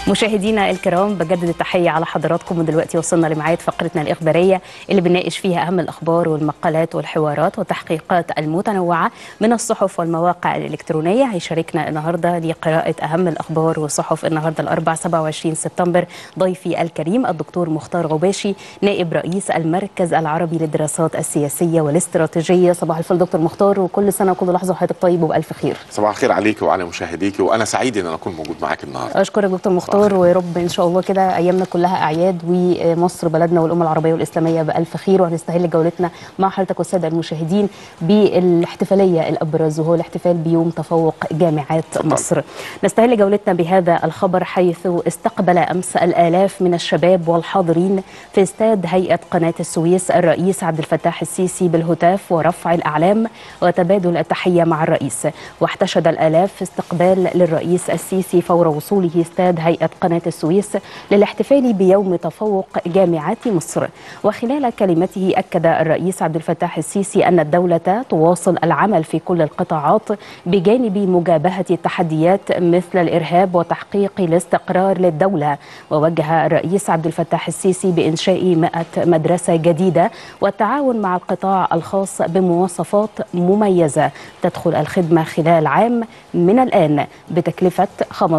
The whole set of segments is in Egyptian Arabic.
مشاهدينا الكرام بجدد التحية على حضراتكم ودلوقتي وصلنا لميعاد فقرتنا الإخبارية اللي بنناقش فيها أهم الأخبار والمقالات والحوارات والتحقيقات المتنوعة من الصحف والمواقع الإلكترونية هيشاركنا النهاردة لقراءة أهم الأخبار والصحف النهاردة الأربع 27 سبتمبر ضيفي الكريم الدكتور مختار غباشي نائب رئيس المركز العربي للدراسات السياسية والاستراتيجية صباح الفل دكتور مختار وكل سنة وكل لحظة وحضرتك طيب وبألف خير صباح الخير عليك وعلى مشاهديك وانا سعيد ان انا اكون موجود معاك النهارده اشكرك دكتور مختار ويا رب ان شاء الله كده ايامنا كلها اعياد ومصر بلدنا والامه العربيه والاسلاميه بالف خير وهنستهل جولتنا مع حضرتك والساده المشاهدين بالاحتفاليه الابرز وهو الاحتفال بيوم تفوق جامعات طبعا. مصر نستهل جولتنا بهذا الخبر حيث استقبل امس الالاف من الشباب والحاضرين في استاد هيئه قناه السويس الرئيس عبد الفتاح السيسي بالهتاف ورفع الاعلام وتبادل التحيه مع الرئيس واحتشد الالاف في استقبال للرئيس السيسي فور وصوله استاد هيئه قناه السويس للاحتفال بيوم تفوق جامعات مصر وخلال كلمته اكد الرئيس عبد الفتاح السيسي ان الدوله تواصل العمل في كل القطاعات بجانب مجابهه التحديات مثل الارهاب وتحقيق الاستقرار للدوله ووجه الرئيس عبد الفتاح السيسي بانشاء 100 مدرسه جديده والتعاون مع القطاع الخاص بمواصفات مميزه تدخل الخدمه خلال عام من الان بتكلفه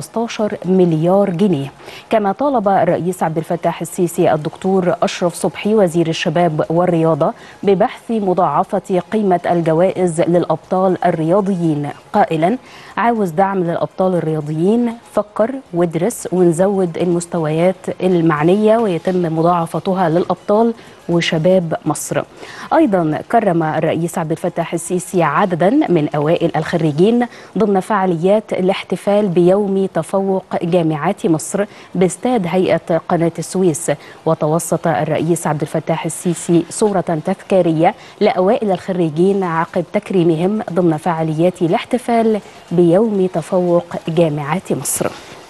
15 مليار جنيه كما طالب الرئيس عبد الفتاح السيسي الدكتور اشرف صبحي وزير الشباب والرياضه ببحث مضاعفه قيمه الجوائز للابطال الرياضيين قائلا عاوز دعم للابطال الرياضيين فكر وادرس ونزود المستويات المعنيه ويتم مضاعفتها للابطال وشباب مصر. ايضا كرم الرئيس عبد الفتاح السيسي عددا من اوائل الخريجين ضمن فعاليات الاحتفال بيوم تفوق جامعات مصر باستاد هيئه قناه السويس وتوسط الرئيس عبد الفتاح السيسي صوره تذكاريه لاوائل الخريجين عقب تكريمهم ضمن فعاليات الاحتفال بيوم تفوق جامعات مصر.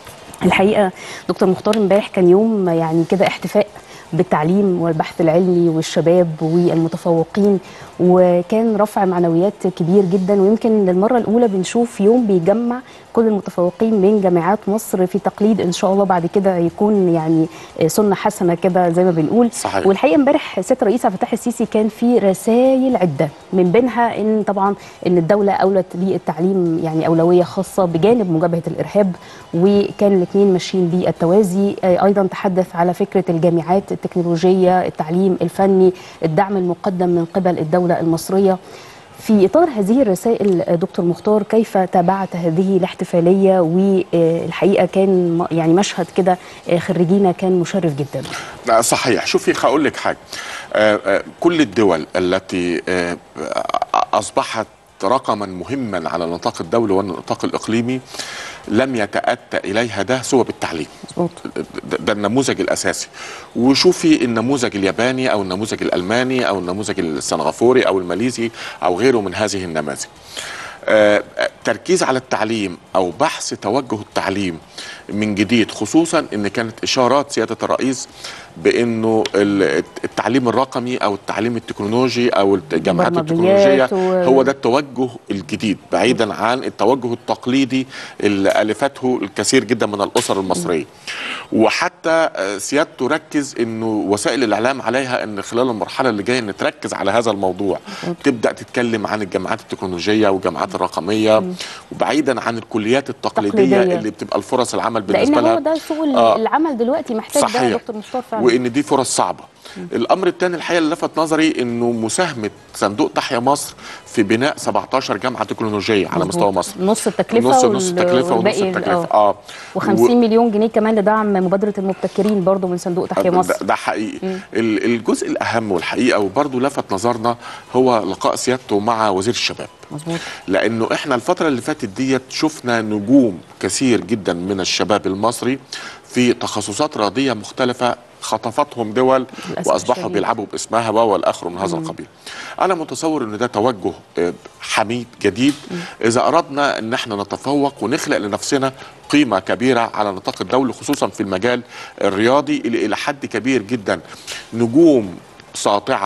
الحقيقه دكتور مختار امبارح كان يوم يعني كده احتفاء بالتعليم والبحث العلمي والشباب والمتفوقين وكان رفع معنويات كبير جدا ويمكن للمره الاولى بنشوف يوم بيجمع كل المتفوقين من جامعات مصر في تقليد ان شاء الله بعد كده يكون يعني سنه حسنه كده زي ما بنقول صحيح. والحقيقه امبارح سياده الرئيس عبد الفتاح السيسي كان في رسائل عده من بينها ان طبعا ان الدوله اولت بالتعليم يعني اولويه خاصه بجانب مجابهه الارهاب وكان الاثنين ماشيين بالتوازي ايضا تحدث على فكره الجامعات التكنولوجيه التعليم الفني الدعم المقدم من قبل الدوله المصريه في اطار هذه الرسائل دكتور مختار كيف تابعت هذه الاحتفاليه والحقيقه كان يعني مشهد كده خريجينا كان مشرف جدا لا صحيح شوفي هقول لك حاجه آه، آه، كل الدول التي آه، اصبحت رقما مهما على النطاق الدولي والنطاق الاقليمي لم يتاتى اليها ده سوى بالتعليم مظبوط ده, ده النموذج الاساسي وشوفي النموذج الياباني او النموذج الالماني او النموذج السنغافوري او الماليزي او غيره من هذه النماذج آه، تركيز على التعليم او بحث توجه التعليم من جديد خصوصا ان كانت اشارات سياده الرئيس بانه ال- التعليم الرقمي او التعليم التكنولوجي او الجامعات برمجيات التكنولوجيه و- هو ده التوجه الجديد بعيدا عن التوجه التقليدي اللي الفته الكثير جدا من الاسر المصريه وحتى آه، سيادته ركز انه وسائل الاعلام عليها ان خلال المرحله اللي جايه ان تركز على هذا الموضوع تبدا تتكلم عن الجامعات التكنولوجيه والجامعات الرقميه وبعيدا عن الكليات التقليديه تقليدية. اللي بتبقى الفرص العمل لان بالنسبه لها هو ده سوق آه. العمل دلوقتي محتاج ده يا دكتور مختار فعلا وان دي فرص صعبه الامر الثاني الحقيقه اللي لفت نظري انه مساهمه صندوق تحيا مصر في بناء 17 جامعه تكنولوجيه على مظبوط. مصر مصر نص التكلفه نص وال- نص التكلفه ونص والباقي التكلفه اه اه و50 و- مليون جنيه كمان لدعم مبادره المبتكرين برضو من صندوق تحيا مصر ده, ده حقيقي ال- الجزء الاهم والحقيقه وبرضه لفت نظرنا هو لقاء سيادته مع وزير الشباب مظبوط لانه احنا الفتره اللي فاتت ديت شفنا نجوم كثير جدا من الشباب المصري في تخصصات رياضيه مختلفه خطفتهم دول للأسف واصبحوا الشديد. بيلعبوا باسمها والاخر من هذا القبيل انا متصور ان ده توجه آه، حميد جديد اذا اردنا ان احنا نتفوق ونخلق لنفسنا قيمه كبيره على النطاق الدولي خصوصا في المجال الرياضي اللي الى حد كبير جدا نجوم ساطعه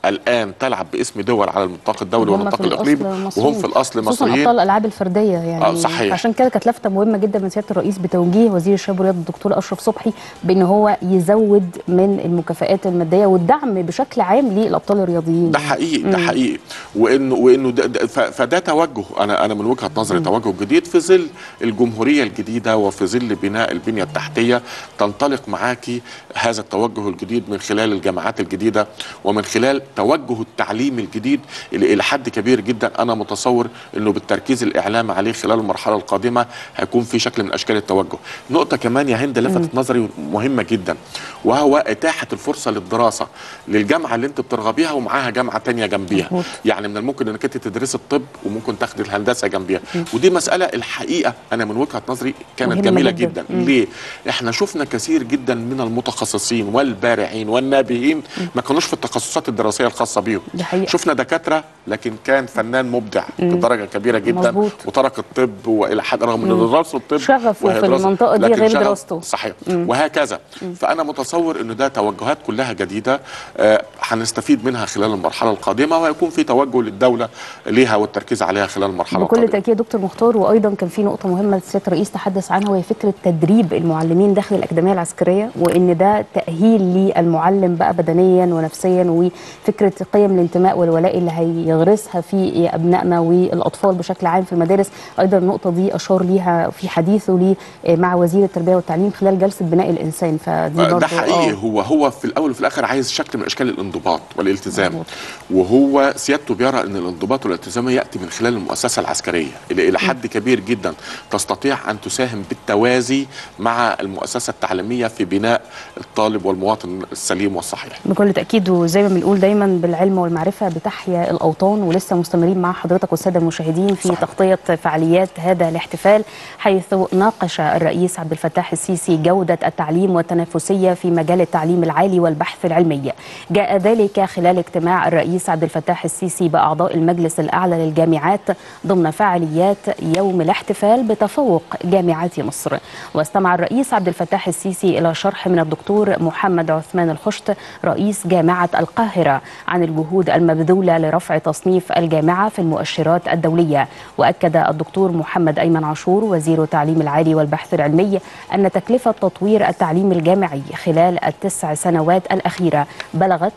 الان تلعب باسم دول على النطاق الدولي وهم والنطاق في الأصل الاقليمي مصريين. وهم في الاصل خصوصا مصريين ابطال الالعاب الفرديه يعني آه، صحيح. عشان كده كانت لفته مهمه جدا من سياده الرئيس بتوجيه وزير الشباب والرياضه الدكتور اشرف صبحي بان هو يزود من المكافآت الماديه والدعم بشكل عام للابطال الرياضيين ده حقيقي ده حقيقي وانه وانه ده ده ف- فده توجه انا انا من وجهه نظري توجه جديد في ظل الجمهوريه الجديده وفي ظل بناء البنيه التحتيه تنطلق معاكي هذا التوجه الجديد من خلال الجامعات الجديده ومن خلال توجه التعليم الجديد اللي الى حد كبير جدا انا متصور انه بالتركيز الاعلامي عليه خلال المرحله القادمه هيكون في شكل من اشكال التوجه نقطه كمان يا هند لفتت نظري مهمه جدا وهو اتاحه الفرصه للدراسه للجامعه اللي انت بترغبيها ومعاها جامعه تانية جنبيها مظبوط. يعني من الممكن انك انت تدرسي الطب وممكن تاخدي الهندسه جنبيها ودي مساله الحقيقه انا من وجهه نظري كانت مهمة جميله جداً. جدا, مم. ليه احنا شفنا كثير جدا من المتخصصين والبارعين والنابهين ما كانوش في التخصصات الدراسيه الخاصه بيهم دي حقيقة. شفنا دكاتره لكن كان فنان مبدع بدرجه كبيره جدا مظبوط. وترك الطب والى حد رغم ان دراسه الطب شغفه وهي في دراسة- المنطقة دي لكن غير شغف- دراسته. صحيح وهكذا فانا متصور انه ده توجهات كلها جديده آه، هنستفيد منها خلال المرحله القادمه وهيكون في توجه للدوله ليها والتركيز عليها خلال المرحله بكل القادمه تاكيد دكتور مختار وايضا كان في نقطه مهمه سياده الرئيس تحدث عنها وهي فكره تدريب المعلمين داخل الاكاديميه العسكريه وان ده تاهيل للمعلم بقى بدنيا ونفسيا وفكره قيم الانتماء والولاء اللي هيغرسها في ابنائنا والاطفال بشكل عام في المدارس ايضا النقطه دي اشار ليها في حديثه ليه مع وزير التربيه والتعليم خلال جلسه بناء الانسان فدي برضه ده حقيقي آه. هو هو في الاول وفي الاخر عايز شكل من اشكال الانضباط والالتزام مظبوط. وهو سيادته بيرى ان الانضباط والالتزام ياتي من خلال المؤسسه العسكريه اللي الى حد كبير جدا تستطيع ان تساهم بالتوازي مع المؤسسه التعليميه في بناء الطالب والمواطن السليم والصحيح بكل تأكيد وزي ما بنقول دايما بالعلم والمعرفة بتحيا الأوطان ولسه مستمرين مع حضرتك والسادة المشاهدين في صحيح. تغطية فعاليات هذا الاحتفال حيث ناقش الرئيس عبد الفتاح السيسي جودة التعليم والتنافسية في مجال التعليم العالي والبحث العلمي جاء ذلك خلال اجتماع الرئيس عبد الفتاح السيسي بأعضاء المجلس الأعلى للجامعات ضمن فعاليات يوم الاحتفال بتفوق جامعات مصر واستمع الرئيس عبد الفتاح السيسي إلى شرح من الدكتور محمد عثمان الخشت رئيس جامعة القاهرة عن الجهود المبذولة لرفع تصنيف الجامعة في المؤشرات الدولية وأكد الدكتور محمد أيمن عاشور وزير التعليم العالي والبحث العلمي أن تكلفة تطوير التعليم الجامعي خلال التسع سنوات الأخيرة بلغت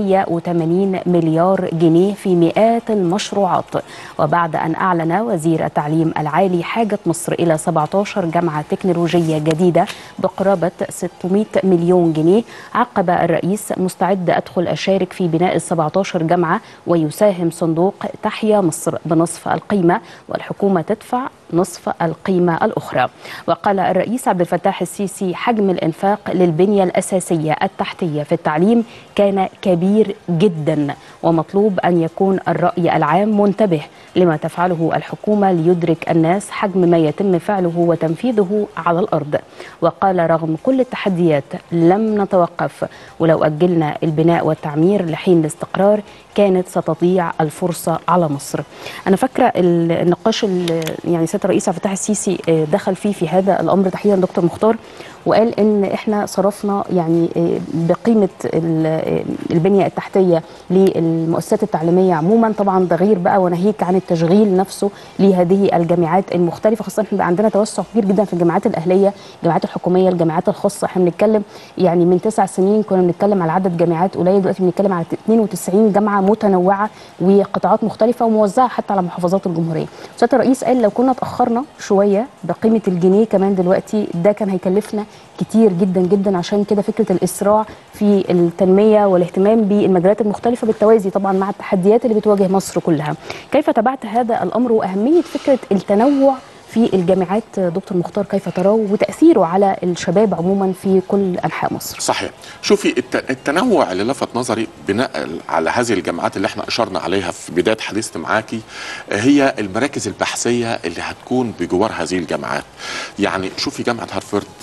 180 مليار جنيه في مئات المشروعات وبعد أن أعلن وزير التعليم العالي حاجة مصر إلى 17 جامعة تكنولوجية جديدة بقرابة 600 مليون جنيه عقب الرئيس مستعد أدخل أشارك في بناء ال 17 جامعة ويساهم صندوق تحيا مصر بنصف القيمة والحكومة تدفع نصف القيمة الأخرى وقال الرئيس عبد الفتاح السيسي حجم الإنفاق للبنية الأساسية التحتية في التعليم كان كبير جدا ومطلوب أن يكون الرأي العام منتبه لما تفعله الحكومة ليدرك الناس حجم ما يتم فعله وتنفيذه على الأرض وقال رغم كل التحديات لم نتوقف ولو أجلنا البناء والتعمير لحين الاستقرار كانت ستضيع الفرصة على مصر أنا فاكرة ال- النقاش اللي يعني سيادة الرئيس عبد الفتاح السيسي آه، دخل فيه في هذا الأمر تحديدا دكتور مختار وقال ان احنا صرفنا يعني آه، بقيمه ال- آه، البنيه التحتيه للمؤسسات التعليميه عموما طبعا ده غير بقى وناهيك عن التشغيل نفسه لهذه الجامعات المختلفه خاصه احنا بقى عندنا توسع كبير جدا في الجامعات الاهليه الجامعات الحكوميه الجامعات الخاصه احنا بنتكلم يعني من تسع سنين كنا بنتكلم على عدد جامعات قليل دلوقتي بنتكلم على 92 جامعه متنوعه وقطاعات مختلفه وموزعه حتى على محافظات الجمهوريه سياده الرئيس قال لو كنا اتاخرنا شويه بقيمه الجنيه كمان دلوقتي ده كان هيكلفنا كتير جدا جدا عشان كده فكره الاسراع في التنميه والاهتمام بالمجالات المختلفه بالتوازي طبعا مع التحديات اللي بتواجه مصر كلها كيف تابعت هذا الامر واهميه فكره التنوع في الجامعات دكتور مختار كيف تراه وتاثيره على الشباب عموما في كل انحاء مصر صحيح شوفي الت- التنوع اللي لفت نظري بناء على هذه الجامعات اللي احنا اشرنا عليها في بدايه حديثنا معاكي هي المراكز البحثيه اللي هتكون بجوار هذه الجامعات يعني شوفي جامعه هارفارد في-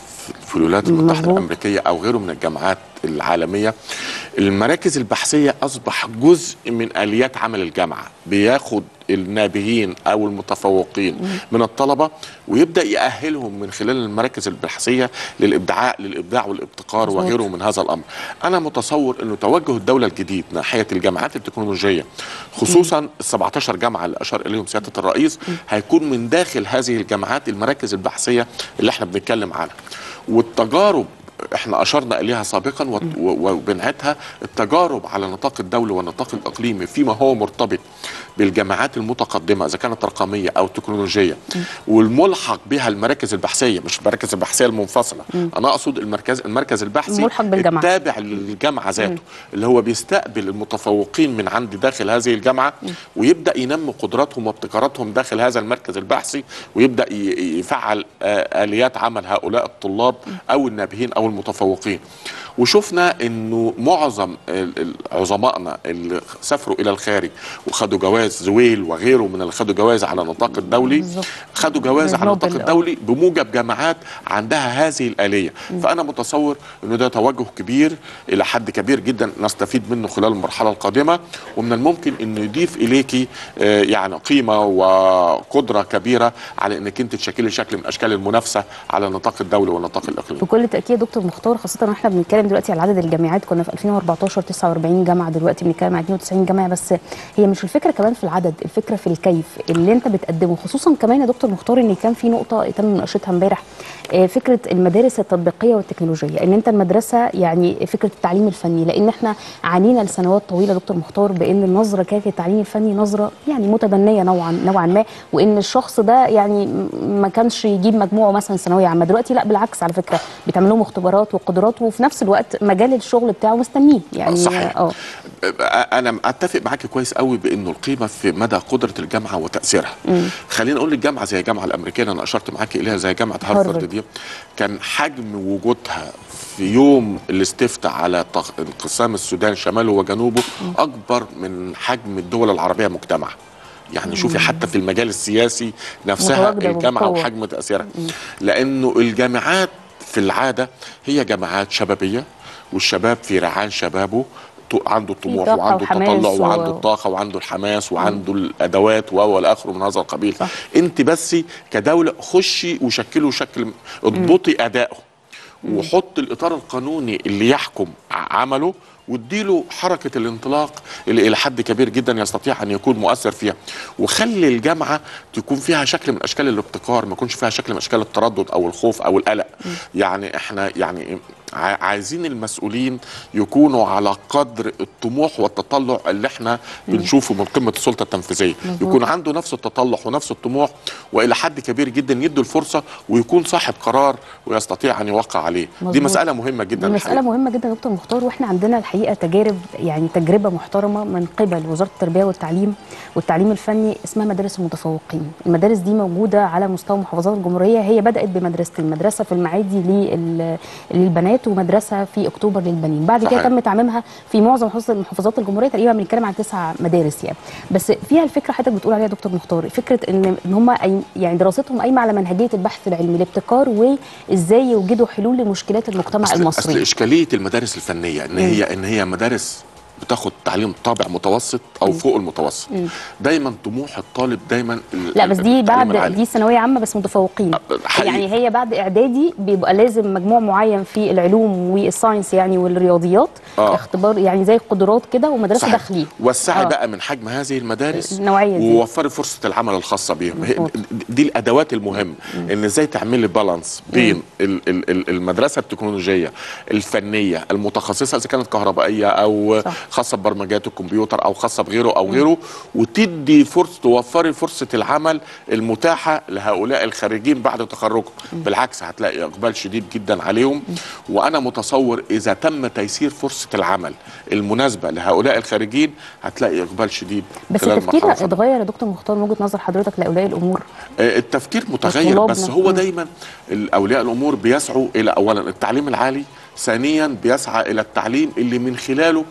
في الولايات المتحده مظبوط. الامريكيه او غيره من الجامعات العالميه المراكز البحثيه اصبح جزء من اليات عمل الجامعه بياخد النابهين او المتفوقين من الطلبه ويبدا يأهلهم من خلال المراكز البحثيه للابداع للابداع والابتكار مظبوط. وغيره من هذا الامر. انا متصور انه توجه الدوله الجديد ناحيه الجامعات التكنولوجيه خصوصا ال 17 جامعه اللي اشار اليهم سياده الرئيس هيكون من داخل هذه الجامعات المراكز البحثيه اللي احنا بنتكلم عنها. والتجارب احنا اشرنا اليها سابقا وت- و- وبنعتها التجارب على نطاق الدولي والنطاق الاقليمي فيما هو مرتبط بالجامعات المتقدمه اذا كانت رقميه او تكنولوجيه والملحق بها المراكز البحثيه مش المراكز البحثيه المنفصله انا اقصد المركز المركز البحثي ملحق بالجامعة. التابع للجامعه ذاته اللي هو بيستقبل المتفوقين من عند داخل هذه الجامعه ويبدا ينمي قدراتهم وابتكاراتهم داخل هذا المركز البحثي ويبدا ي- يفعل آه، اليات عمل هؤلاء الطلاب او النابهين او المتفوقين وشفنا انه معظم ال- ال- عظمائنا اللي سافروا الى الخارج وخدوا جواز زويل وغيره من اللي خدوا جوائز على النطاق الدولي بالظبط. خدوا جوائز على نوبل، النطاق آه. الدولي بموجب جامعات عندها هذه الآلية فأنا متصور أنه ده توجه كبير إلى حد كبير جدا نستفيد منه خلال المرحلة القادمة ومن الممكن أنه يضيف إليك آه، يعني قيمة وقدرة كبيرة على أنك أنت تشكلي شكل من أشكال المنافسة على النطاق الدولي والنطاق الإقليمي بكل تاكيد دكتور مختار خاصه ان احنا بنتكلم دلوقتي على عدد الجامعات كنا في 2014 49 جامعه دلوقتي بنتكلم على 92 جامعه بس هي مش الفكره كمان في العدد الفكره في الكيف اللي انت بتقدمه خصوصا كمان يا دكتور مختار ان كان في نقطه تم مناقشتها امبارح آه، فكره المدارس التطبيقيه والتكنولوجيه ان انت المدرسه يعني فكره التعليم الفني لان احنا عانينا لسنوات طويله دكتور مختار بان النظره كانت التعليم الفني نظره يعني متدنيه نوعا نوعا ما وان الشخص ده يعني م- ما كانش يجيب مجموعه مثلا ثانويه عامه دلوقتي لا بالعكس على فكره بيتعمل لهم اختبارات وقدرات وفي نفس الوقت مجال الشغل بتاعه مستنيه يعني صحيح. اه انا اتفق معاك كويس قوي بانه القيمه في مدى قدره الجامعه وتاثيرها خلينا نقول الجامعه زي الجامعه الامريكيه اللي انا اشرت معاك اليها زي جامعه هارفارد هارفارد. دي كان حجم وجودها في يوم الاستفتاء على تق- انقسام السودان شماله وجنوبه اكبر من حجم الدول العربيه مجتمعه يعني شوفي حتى في المجال السياسي نفسها متواجدة الجامعه وبقوة. وحجم تاثيرها لانه الجامعات في العاده هي جامعات شبابيه والشباب في رعان شبابه ط- عنده الطموح طاقة وعنده وحماس التطلع و- وعنده الطاقه وعنده الحماس وعنده الادوات و والى اخره من هذا القبيل صح. انت بس كدوله خشي وشكله شكل اضبطي ادائه وحط الاطار القانوني اللي يحكم ع- عمله واديله حركه الانطلاق اللي الى حد كبير جدا يستطيع ان يكون مؤثر فيها وخلي الجامعه تكون فيها شكل من اشكال الابتكار ما يكونش فيها شكل من اشكال التردد او الخوف او القلق يعني احنا يعني ع- عايزين المسؤولين يكونوا على قدر الطموح والتطلع اللي احنا بنشوفه من قمه السلطه التنفيذيه مظبوط. يكون عنده نفس التطلع ونفس الطموح والى حد كبير جدا يدوا الفرصه ويكون صاحب قرار ويستطيع ان يوقع عليه دي مظبوط. مساله مهمه جدا دي مسألة الحقيقة. مهمة جدا يا دكتور مختار واحنا عندنا الحقيقة تجارب يعني تجربة محترمة من قبل وزارة التربية والتعليم والتعليم الفني اسمها مدارس المتفوقين، المدارس دي موجودة على مستوى محافظات الجمهورية هي بدأت بمدرستين، مدرسة في المعادي لل- للبنات ومدرسة في أكتوبر للبنين، بعد كده صحيح. تم تعميمها في معظم محافظات محافظات الجمهورية تقريبا بنتكلم عن تسع مدارس يعني، بس فيها الفكرة حضرتك بتقول عليها يا دكتور مختار، فكرة ان ان هم يعني دراستهم قايمة على منهجية البحث العلمي، الابتكار وازاي يوجدوا حلول لمشكلات المجتمع أصل, المصري. اصل اشكاليه المدارس الفنيه ان هي ان هي مدارس بتاخد تعليم طابع متوسط او فوق المتوسط دايما طموح الطالب دايما ال- لا بس دي التعليم بعد العالي. دي ثانويه عامه بس متفوقين حقيقي. يعني هي بعد اعدادي بيبقى لازم مجموع معين في العلوم والساينس يعني والرياضيات آه. اختبار يعني زي قدرات كده ومدرسه صحيح. داخليه وسعي آه. بقى من حجم هذه المدارس النوعية دي. ووفري فرصه العمل الخاصه بيهم هي- مظبوط. دي الادوات المهمه ان ازاي تعملي بالانس بين ال- ال- ال- المدرسه التكنولوجيه الفنيه المتخصصه اذا كانت كهربائيه او صح. خاصه ببرمجيات الكمبيوتر او خاصه بغيره او غيره وتدي فرصه توفري فرصه العمل المتاحه لهؤلاء الخارجين بعد تخرجهم بالعكس هتلاقي اقبال شديد جدا عليهم وانا متصور اذا تم تيسير فرصه العمل المناسبه لهؤلاء الخارجين هتلاقي اقبال شديد بس خلال التفكير المرحلة القادمة. اتغير يا دكتور مختار من وجهه نظر حضرتك لاولياء الامور آه، التفكير متغير وطلابنا. بس هو مم. دايما اولياء الامور بيسعوا الى اولا التعليم العالي ثانيا بيسعى الى التعليم اللي من خلاله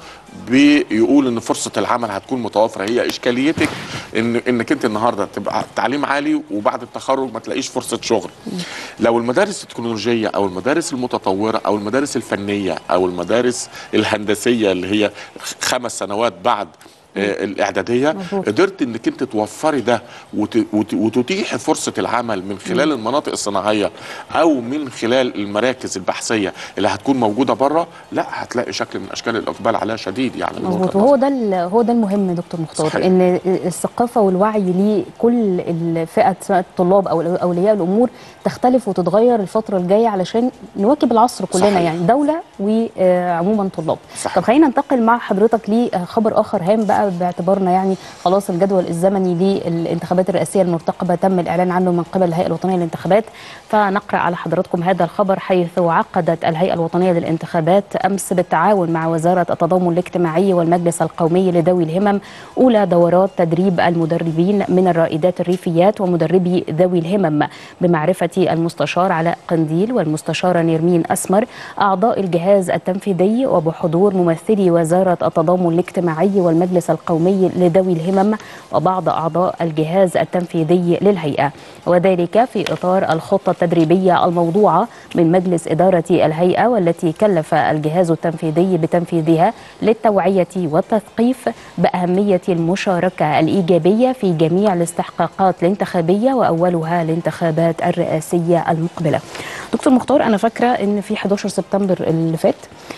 بيقول ان فرصه العمل هتكون متوفره هي اشكاليتك ان انك انت النهارده تبقى تعليم عالي وبعد التخرج ما تلاقيش فرصه شغل لو المدارس التكنولوجيه او المدارس المتطوره او المدارس الفنيه او المدارس الهندسيه اللي هي خمس سنوات بعد آه، الاعداديه مظبوط. قدرت انك انت توفري ده وت- وت- وتتيحي فرصه العمل من خلال المناطق الصناعيه او من خلال المراكز البحثيه اللي هتكون موجوده بره لا هتلاقي شكل من اشكال الاقبال عليها شديد يعني من مظبوط وجهة وهو ده ال- هو ده المهم دكتور مختار صحيح. ان الثقافه والوعي لكل الفئه سواء الطلاب او اولياء الامور تختلف وتتغير الفتره الجايه علشان نواكب العصر كلنا صحيح. يعني دوله وعموما طلاب صحيح. طب خلينا ننتقل مع حضرتك لخبر اخر هام بقى باعتبارنا يعني خلاص الجدول الزمني للانتخابات الرئاسيه المرتقبه تم الاعلان عنه من قبل الهيئه الوطنيه للانتخابات فنقرا على حضراتكم هذا الخبر حيث عقدت الهيئه الوطنيه للانتخابات امس بالتعاون مع وزاره التضامن الاجتماعي والمجلس القومي لذوي الهمم اولى دورات تدريب المدربين من الرائدات الريفيات ومدربي ذوي الهمم بمعرفه المستشار علاء قنديل والمستشاره نيرمين اسمر اعضاء الجهاز التنفيذي وبحضور ممثلي وزاره التضامن الاجتماعي والمجلس القومي لذوي الهمم وبعض اعضاء الجهاز التنفيذي للهيئه وذلك في اطار الخطه التدريبيه الموضوعه من مجلس اداره الهيئه والتي كلف الجهاز التنفيذي بتنفيذها للتوعيه والتثقيف باهميه المشاركه الايجابيه في جميع الاستحقاقات الانتخابيه واولها الانتخابات الرئاسيه المقبله. دكتور مختار انا فاكره ان في 11 سبتمبر اللي فات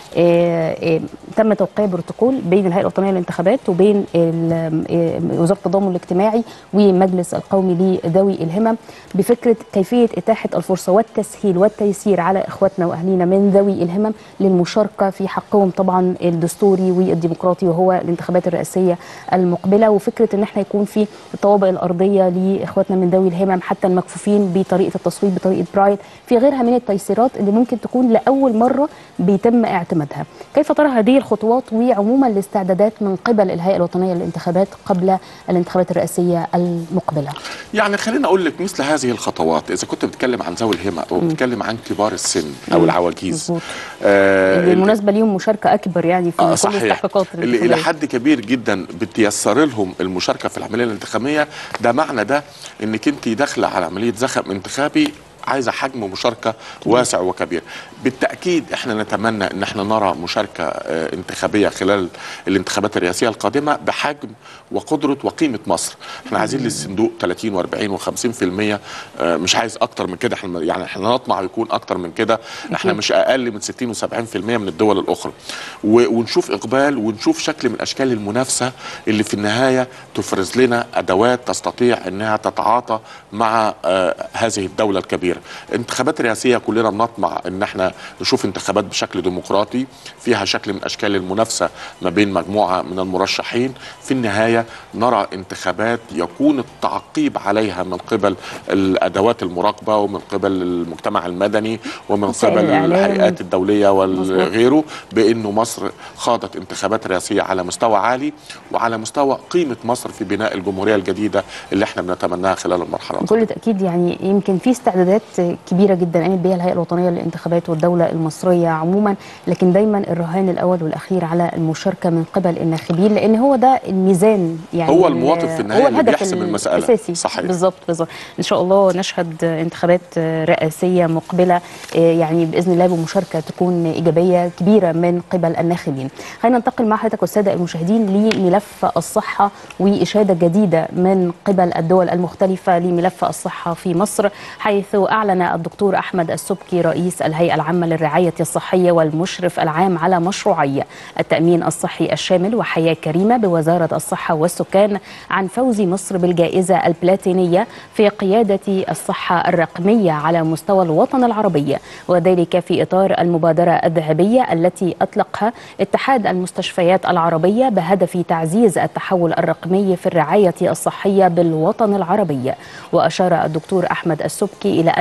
آه، آه، تم توقيع بروتوكول بين الهيئه الوطنيه للانتخابات وبين ال- آه، وزاره التضامن الاجتماعي والمجلس القومي لذوي الهمم بفكره كيفيه اتاحه الفرصه والتسهيل والتيسير على اخواتنا واهلينا من ذوي الهمم للمشاركه في حقهم طبعا الدستوري والديمقراطي وهو الانتخابات الرئاسيه المقبله وفكره ان احنا يكون في الطوابق الارضيه لاخواتنا من ذوي الهمم حتى المكفوفين بطريقه التصويت بطريقه برايل في غيرها من التيسيرات اللي ممكن تكون لاول مره بيتم اعتمادها كيف ترى هذه الخطوات وعموما الاستعدادات من قبل الهيئه الوطنيه للانتخابات قبل الانتخابات الرئاسيه المقبله يعني خليني اقول لك مثل هذه الخطوات اذا كنت بتتكلم عن ذوي الهمم او بتتكلم عن كبار السن او العواجيز مظبوط. آه اللي بالمناسبه ليهم مشاركه اكبر يعني في آه كل صحيح الاستحقاقات اللي الى الانتخابية. حد كبير جدا بتيسر لهم المشاركه في العمليه الانتخابيه ده معنى ده انك انت داخله على عمليه زخم انتخابي عايزه حجم مشاركه واسع وكبير بالتاكيد احنا نتمنى ان احنا نرى مشاركه آه، انتخابيه خلال الانتخابات الرئاسيه القادمه بحجم وقدره وقيمه مصر احنا عايزين للصندوق 30 و40 و50% آه، مش عايز اكتر من كده احنا يعني احنا نطمع يكون اكتر من كده احنا مش اقل من 60 و70% من الدول الاخرى و- ونشوف اقبال ونشوف شكل من اشكال المنافسه اللي في النهايه تفرز لنا ادوات تستطيع انها تتعاطى مع آه، هذه الدوله الكبيره انتخابات رئاسيه كلنا بنطمع ان احنا نشوف انتخابات بشكل ديمقراطي فيها شكل من اشكال المنافسه ما بين مجموعه من المرشحين في النهايه نرى انتخابات يكون التعقيب عليها من قبل الادوات المراقبه ومن قبل المجتمع المدني ومن وسائل قبل الإعلام. الهيئات الدوليه مظبوط. وغيره بانه مصر خاضت انتخابات رئاسيه على مستوى عالي وعلى مستوى قيمه مصر في بناء الجمهوريه الجديده اللي احنا بنتمناها خلال المرحله بكل تاكيد يعني يمكن في استعدادات كبيره جدا قامت بها الهيئه الوطنيه للانتخابات والدوله المصريه عموما لكن دايما الرهان الاول والاخير على المشاركه من قبل الناخبين لان هو ده الميزان يعني هو ال- المواطن في النهاية هو اللي الهدف بيحسم المسألة. الاساسي صحيح. بالظبط بالظبط ان شاء الله نشهد انتخابات رئاسيه مقبله آه، يعني باذن الله بمشاركه تكون ايجابيه كبيره من قبل الناخبين خلينا ننتقل مع حضرتك والساده المشاهدين لملف الصحه واشاده جديده من قبل الدول المختلفه لملف الصحه في مصر حيث اعلن الدكتور احمد السبكي رئيس الهيئه العامه للرعايه الصحيه والمشرف العام على مشروعي التامين الصحي الشامل وحياه كريمه بوزاره الصحه والسكان عن فوز مصر بالجائزه البلاتينيه في قياده الصحه الرقميه على مستوى الوطن العربي وذلك في اطار المبادره الذهبيه التي اطلقها اتحاد المستشفيات العربيه بهدف تعزيز التحول الرقمي في الرعايه الصحيه بالوطن العربي واشار الدكتور احمد السبكي الى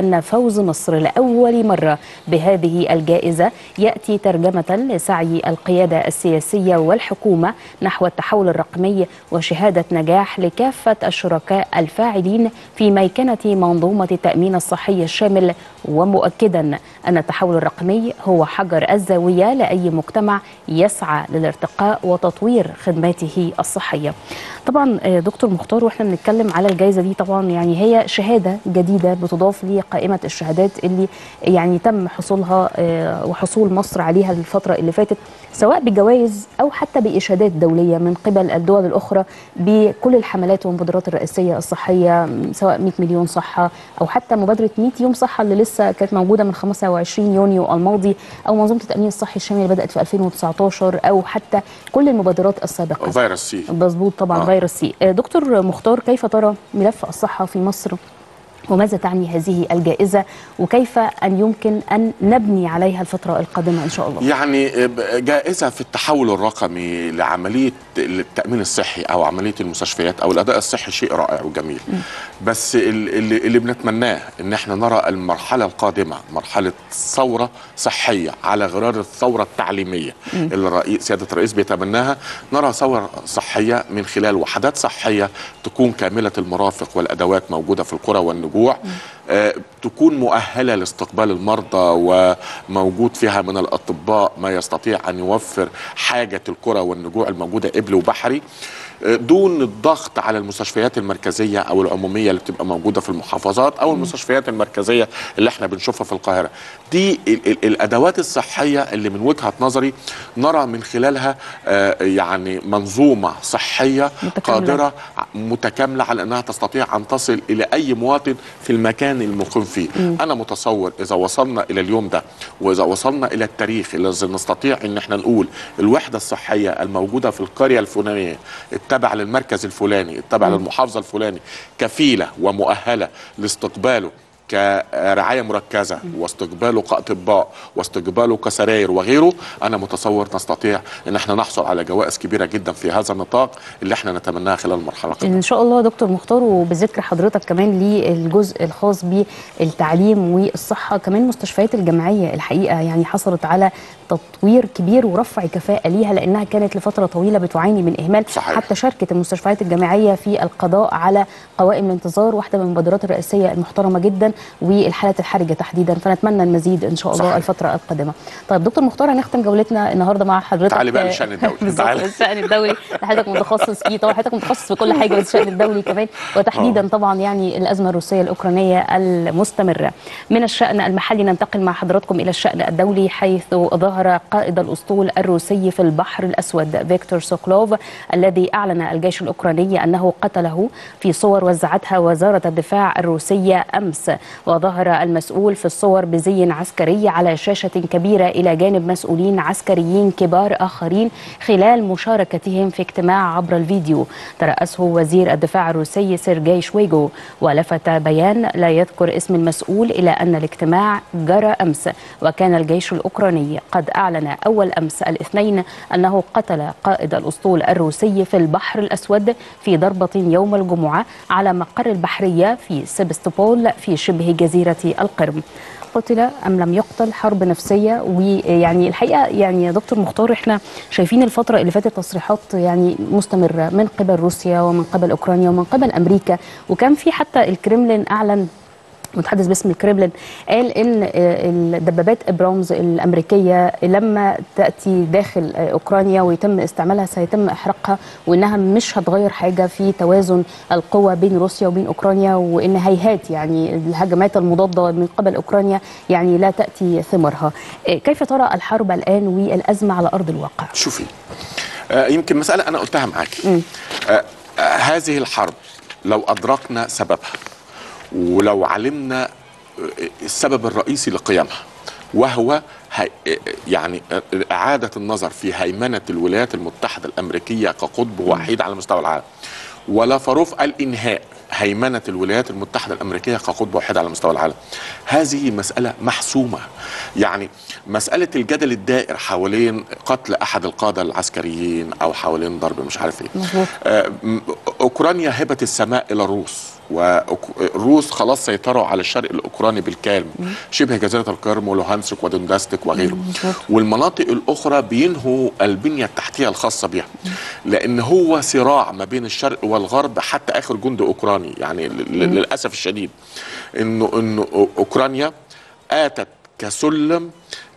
أن فوز مصر لأول مرة بهذه الجائزة يأتي ترجمة لسعي القيادة السياسية والحكومة نحو التحول الرقمي وشهادة نجاح لكافة الشركاء الفاعلين في ميكنة منظومة التأمين الصحي الشامل ومؤكدا أن التحول الرقمي هو حجر الزاوية لأي مجتمع يسعى للارتقاء وتطوير خدماته الصحية طبعا آه، دكتور مختار واحنا بنتكلم على الجائزة دي طبعا يعني هي شهادة جديدة بتضاف لقائمة الشهادات اللي يعني تم حصولها آه، وحصول مصر عليها الفترة اللي فاتت سواء بجوائز أو حتى بإشادات دولية من قبل الدول الأخرى بكل الحملات والمبادرات الرئاسية الصحية م، سواء 100 مليون صحة أو حتى مبادرة 100 يوم صحة اللي لسه كانت موجودة من 25 يونيو الماضي أو منظومة التأمين الصحي الشامل اللي بدأت في 2019 أو حتى كل المبادرات السابقة فيروس سي مظبوط طبعا آه. آه. فيروس سي آه، دكتور مختار كيف ترى ملف الصحة في مصر وماذا تعني هذه الجائزة وكيف أن يمكن أن نبني عليها الفترة القادمة إن شاء الله يعني جائزة في التحول الرقمي لعملية التأمين الصحي أو عملية المستشفيات أو الأداء الصحي شيء رائع وجميل بس ال- اللي, اللي بنتمناه إن احنا نرى المرحلة القادمة مرحلة ثورة صحية على غرار الثورة التعليمية اللي الرئيس سيادة الرئيس بيتبناها نرى ثورة صحية من خلال وحدات صحية تكون كاملة المرافق والأدوات موجودة في القرى والنجوع آه، تكون مؤهلة لاستقبال المرضى وموجود فيها من الأطباء ما يستطيع أن يوفر حاجة القرى والنجوع الموجودة قبل وبحري آه، دون الضغط على المستشفيات المركزية أو العمومية اللي بتبقى موجودة في المحافظات أو المستشفيات المركزية اللي احنا بنشوفها في القاهرة دي ال- ال- الأدوات الصحية اللي من وجهة نظري نرى من خلالها آه، يعني منظومة صحية متكاملة. قادرة متكاملة على أنها تستطيع أن تصل إلى أي مواطن في المكان المقيم فيه أنا متصور إذا وصلنا إلى اليوم ده وإذا وصلنا إلى التاريخ الذي نستطيع أن احنا نقول الوحدة الصحية الموجودة في القرية الفلانية التابعة للمركز الفلاني التابعة للمحافظة الفلاني كفيلة ومؤهلة لاستقباله كرعايه مركزه واستقباله كاطباء واستقباله كسراير وغيره انا متصور نستطيع ان احنا نحصل على جوائز كبيره جدا في هذا النطاق اللي احنا نتمناها خلال المرحله القادمه ان شاء الله دكتور مختار وبذكر حضرتك كمان للجزء الخاص بالتعليم والصحه كمان مستشفيات الجامعيه الحقيقه يعني حصلت على تطوير كبير ورفع كفاءه ليها لانها كانت لفتره طويله بتعاني من اهمال صحيح. حتى شاركت المستشفيات الجامعيه في القضاء على قوائم الانتظار واحده من المبادرات الرئاسيه المحترمه جدا والحالات الحرجه تحديدا فنتمنى المزيد ان شاء الله صحيح. الفتره القادمه طيب دكتور مختار هنختم جولتنا النهارده مع حضرتك تعالي بقى للشأن الدولي. بالظبط تعالي. الشأن الدولي حضرتك متخصص فيه طبعا حضرتك متخصص في كل حاجه بس الشأن الدولي كمان وتحديدا طبعا يعني الازمه الروسيه الاوكرانيه المستمره من الشأن المحلي ننتقل مع حضراتكم الى الشأن الدولي حيث ظهر قائد الاسطول الروسي في البحر الاسود فيكتور سوكلوف الذي اعلن الجيش الاوكراني انه قتله في صور وزعتها وزاره الدفاع الروسيه امس وظهر المسؤول في الصور بزي عسكري على شاشه كبيره الى جانب مسؤولين عسكريين كبار اخرين خلال مشاركتهم في اجتماع عبر الفيديو ترأسه وزير الدفاع الروسي سيرجي شويغو ولفت بيان لا يذكر اسم المسؤول إلى أن الاجتماع جرى أمس وكان الجيش الأوكراني قد أعلن أول أمس الاثنين أنه قتل قائد الأسطول الروسي في البحر الأسود في ضربة يوم الجمعة على مقر البحرية في سيبستوبول في شبه جزيرة القرم قتل ام لم يقتل حرب نفسيه ويعني الحقيقه يعني يا دكتور مختار احنا شايفين الفتره اللي فاتت تصريحات يعني مستمره من قبل روسيا ومن قبل اوكرانيا ومن قبل امريكا وكان في حتى الكريملين اعلن متحدث باسم الكريملين قال ان الدبابات ابرامز الامريكيه لما تاتي داخل اوكرانيا ويتم استعمالها سيتم احراقها وانها مش هتغير حاجه في توازن القوى بين روسيا وبين اوكرانيا وان هيهات يعني الهجمات المضاده من قبل اوكرانيا يعني لا تاتي ثمارها. كيف ترى الحرب الان والازمه على ارض الواقع؟ شوفي آه يمكن مساله انا قلتها معاكي آه آه هذه الحرب لو ادركنا سببها ولو علمنا السبب الرئيسي لقيامها وهو هي يعني إعادة النظر في هيمنة الولايات المتحدة الأمريكية كقطب وحيد على مستوى العالم ولا فرف الإنهاء هيمنه الولايات المتحده الامريكيه كقطب واحد على مستوى العالم هذه مساله محسومه يعني مساله الجدل الدائر حوالين قتل احد القاده العسكريين او حوالين ضرب مش عارف ايه مظبوط. آه، م- اوكرانيا هبت السماء الى الروس والروس خلاص سيطروا على الشرق الاوكراني بالكامل شبه جزيره القرم ولوهانسك ودونداستك وغيره مظبوط. والمناطق الاخرى بينهوا البنيه التحتيه الخاصه بها لان هو صراع ما بين الشرق والغرب حتى اخر جندي اوكراني يعني ل- ل- للاسف الشديد انه انه أو- اوكرانيا اتت كسلم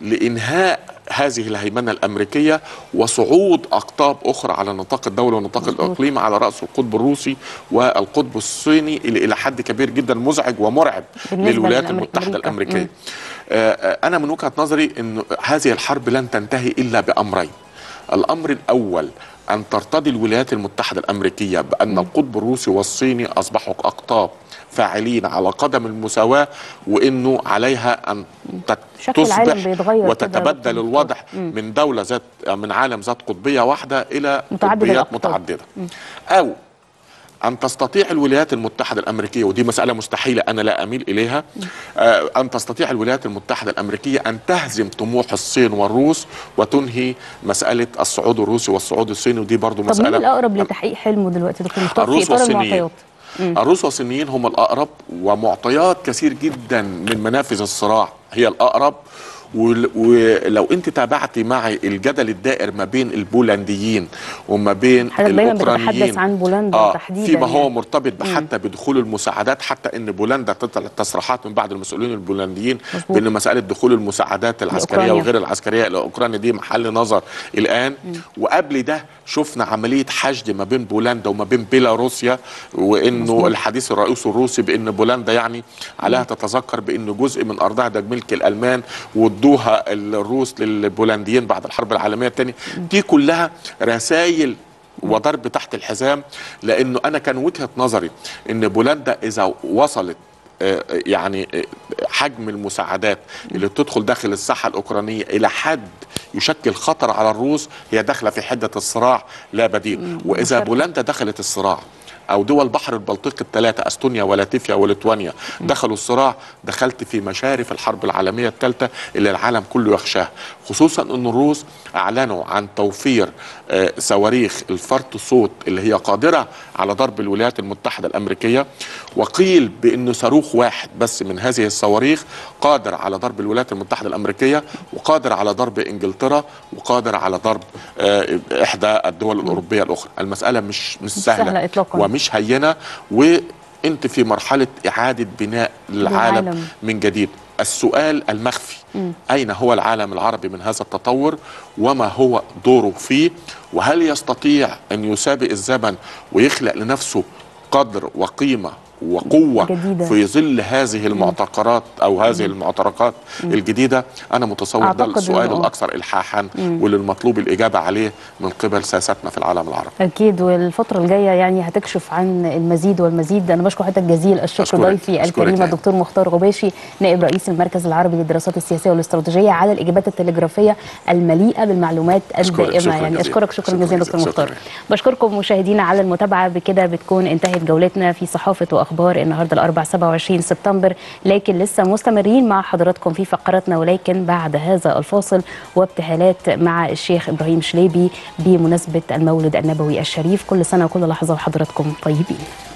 لانهاء هذه الهيمنه الامريكيه وصعود اقطاب اخرى على نطاق الدوله ونطاق مظبوط. الاقليم على راس القطب الروسي والقطب الصيني اللي الى حد كبير جدا مزعج ومرعب بالنسبة للولايات للأمريكا- المتحده أمريكا. الامريكيه مم. آه، آه، انا من وجهه نظري ان هذه الحرب لن تنتهي الا بامرين الامر الاول ان ترتضي الولايات المتحده الامريكيه بان القطب الروسي والصيني اصبحوا اقطاب فاعلين على قدم المساواه وانه عليها ان تت- شكل العالم تصبح بيتغير كده وتتبدل وقت الوضع مم. من دوله ذات من عالم ذات قطبيه واحده الى متعدد قطبيات الأقطاب. متعدده او أن تستطيع الولايات المتحدة الأمريكية ودي مسألة مستحيلة أنا لا أميل إليها آه، أن تستطيع الولايات المتحدة الأمريكية أن تهزم طموح الصين والروس وتنهي مسألة الصعود الروسي والصعود الصيني ودي برضو طب مين مسألة الاقرب لتحقيق حلمه دلوقتي دكتور مصطفى في الروس اطار والصينيين المعطيات الروس والصينيين هم الأقرب ومعطيات كثير جدا من منافذ الصراع هي الأقرب ول- ولو انت تابعتي معي الجدل الدائر ما بين البولنديين وما بين حضرتك دايما الاوكرانيين بتتحدث عن بولندا آه تحديدا فيما هو يعني. مرتبط حتى بدخول المساعدات حتى ان بولندا تطلع تصريحات من بعض المسؤولين البولنديين مظبوط. بان مساله دخول المساعدات العسكريه لأوكرانيا. وغير العسكريه الى اوكرانيا دي محل نظر الان وقبل ده شفنا عمليه حشد ما بين بولندا وما بين بيلاروسيا وانه الحديث الرئيس الروسي بان بولندا يعني عليها تتذكر بان جزء من ارضها ده ملك الالمان وادوها الروس للبولنديين بعد الحرب العالميه الثانيه دي كلها رسائل وضرب تحت الحزام لانه انا كان وجهه نظري ان بولندا اذا وصلت آه، يعني آه، حجم المساعدات اللي بتدخل داخل الساحه الاوكرانيه الى حد يشكل خطر على الروس هي داخله في حده الصراع لا بديل واذا مشاركة. بولندا دخلت الصراع او دول بحر البلطيق الثلاثه استونيا ولاتفيا وليتوانيا دخلوا الصراع دخلت في مشارف الحرب العالميه الثالثه اللي العالم كله يخشاها خصوصا ان الروس اعلنوا عن توفير آه، صواريخ الفرط صوت اللي هي قادره على ضرب الولايات المتحده الامريكيه وقيل بانه صاروخ واحد بس من هذه الصواريخ قادر على ضرب الولايات المتحده الامريكيه وقادر على ضرب انجلترا وقادر على ضرب آه، احدى الدول الاوروبيه الاخرى المساله مش مش سهله, سهلة إطلاقاً. ومش هينه وانت في مرحله اعاده بناء العالم العالم. من جديد السؤال المخفي أين هو العالم العربي من هذا التطور وما هو دوره فيه وهل يستطيع أن يسابق الزمن ويخلق لنفسه قدر وقيمة وقوة جديدة. في ظل هذه المعتقرات أو هذه المعتركات الجديدة أنا متصور ده أعتقد السؤال إنه- الأكثر إلحاحا واللي المطلوب الإجابة عليه من قبل سياستنا في العالم العربي اكيد والفتره الجايه يعني هتكشف عن المزيد والمزيد انا بشكر حضرتك جزيل الشكر أشكرك. ضيفي أشكرك الكريم يا الدكتور مختار غباشي نائب رئيس المركز العربي للدراسات السياسيه والاستراتيجيه على الاجابات التلغرافيه المليئه بالمعلومات أشكرك. الدائمه شكراً يعني جزيلاً. اشكرك شكرا شكراً جزيلا جزيلاً. دكتور شكراً مختار جزيلاً. بشكركم مشاهدينا على المتابعه بكده بتكون انتهت جولتنا في صحافه واخبار النهارده الاربع 27 سبتمبر لكن لسه مستمرين مع حضراتكم في فقراتنا ولكن بعد هذا الفاصل وابتهالات مع الشيخ ابراهيم شليبي بمناسبه المولد النبوي الشريف كل سنه وكل لحظه وحضراتكم طيبين